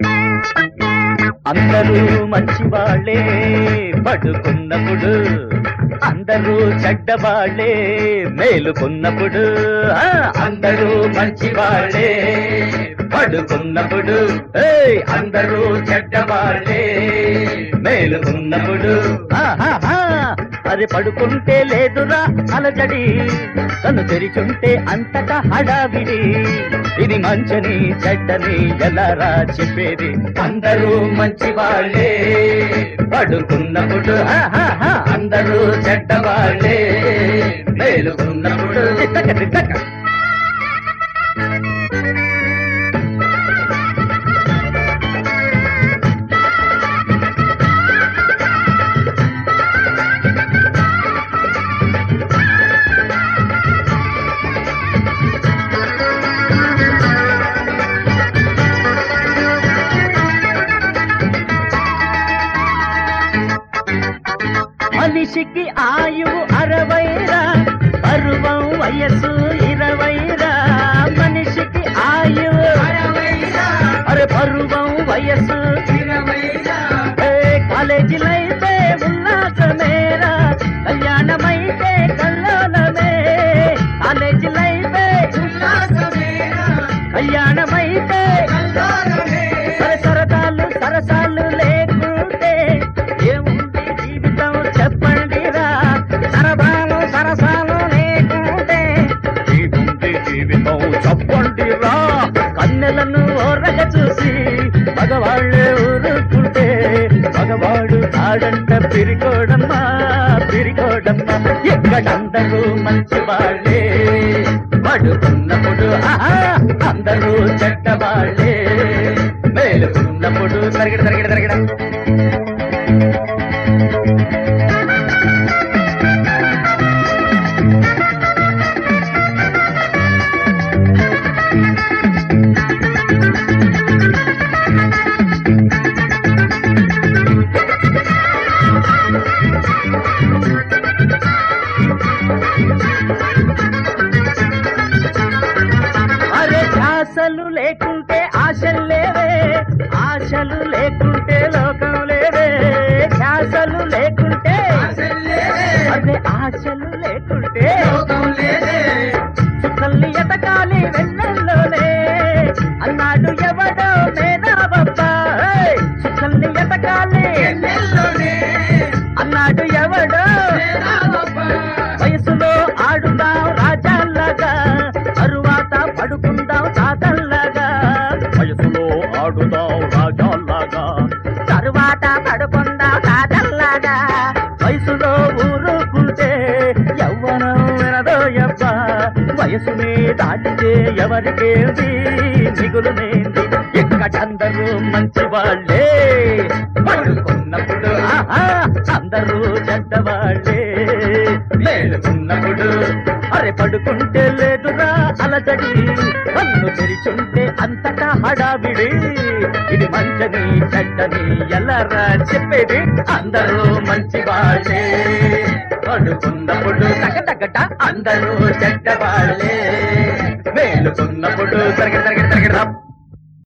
అందరూ మంచి వాళ్ళే పడుకున్నప్పుడు అందరూ చెడ్డవాళ్లే మేలుకున్నప్పుడు ఆ, అందరూ మంచి వాళ్ళే పడుకున్నప్పుడు ఏయ్, అందరూ చెడ్డవాళ్లే మేలుకున్నప్పుడు ఆహాహా, అది పడుకుంటే లేదురా అలజడి కను తెరిచుంటే అంతటా హడావిడి ఇది మంచని చెడ్డని ఎలారా చెప్పేది అందరూ మంచి వాళ్ళే పడుకున్నప్పుడు ఆహాహా, అందరూ చెడ్డవాళ్లే మేలుకున్నప్పుడు తిట్టక తిట్టక మనిషికి ఆయువు అరవైరా పరువం వయస్సు ఇరవైరా మనిషికి ఆయువు అరే పరువం వయస్సు ఏ కాలేజీలైతే ఉల్లాసమేరా కళ్యాణమైతే కల్లోలమే కాలేజీలైతే కళ్యాణమైతే సరే సరదాలు సరసాలు లేకుంటే ఏముంది జీవితం చెప్పండిరా సరదాలు సరసాలు లేకుంటే ఏముంది జీవితం చెప్పండిరా కన్నెలను ఓరగ చూసి మగవాళ్ళే ఊరుకుంటే మగవాడు ఆడంట పిరికోడమ్మా పిరికోడమ్మా ఎక్కడందరూ మంచి వాళ్ళే పడుకున్నప్పుడు ఆహా, అందరూ చెడ్డవాళ్ళే మేలుకున్నప్పుడు తరగడ తరగడ తరగడ అరే ధ్యాసలు లేకుంటే ఆశలు లేవే ఆశలు లేకుంటే లోకం లేవే ధ్యాసలు లేకుంటే అదే ఆశలు లేకుంటే చుక్కల్ని ఎతకాలి వెన్నెల్లోనే అన్నాడు ఎవడో మేధావబ్బా ఏయ్! చుక్కల్ని ఎతకాలి అన్నాడు ఎవడో వయసులో ఆడుదాం రాజాల్లాగా తరువాత పడుకుందాం తాతల్లాగా వయసులో ఆడుదాం రాజాల్లాగా తరువాత పడుకుందాం తాతల్లాగా వయసులో ఊరుకుంటే యవ్వనం వినదో యవ్వ వయసునే దాటితే ఎవరికేంది మిగులునేంది ఎక్కడందరూ మంచి వాళ్ళే పడుకున్నప్పుడు ఆహా, అందరూ చెడ్డవాళ్ళే మేలుకున్నప్పుడు అరే పడుకుంటే లేదురా అలజడి కన్ను తెరిచుంటే అంతటా హడావిడి ఇది మంచని చెడ్డని ఎల్లరా చెప్పేది అందరూ మంచి వాళ్ళే పడుకున్నప్పుడు తగటగట అందరూ చెడ్డవాళ్ళే మేలుకున్నప్పుడు తరగ తరగ తరగ